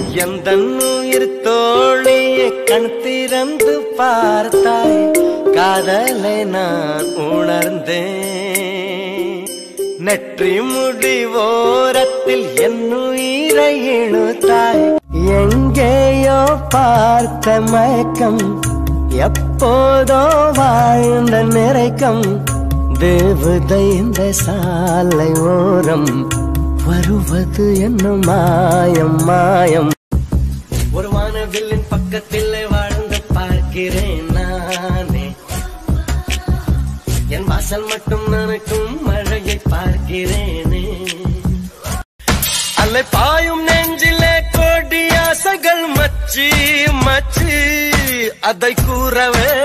எந்த உயிர் தோழியை கண் திறந்து பார்த்தாய் காதலை நான் உணர்ந்தேன் நெற்றி முடி ஓரத்தில் என் உயிரை இழுத்தாய் எங்கேயோ பார்த்த மயக்கம் எப்போதோ வாழ்ந்த நிறைக்கம் தேவதை இந்த சாலை ஓரம் வருவது என்ன மாயம் மாயம் ஒரு வானவில்லின் பக்கத்தில் வாழ்ந்து பார்க்கிறேன் நானே என் வாசல் மட்டும் நனக்கும் மழையை பார்க்கிறேனே அலை பாயும் நெஞ்சிலே கோடி ஆசைகள் மச்சி மச்சி அதை கூறவே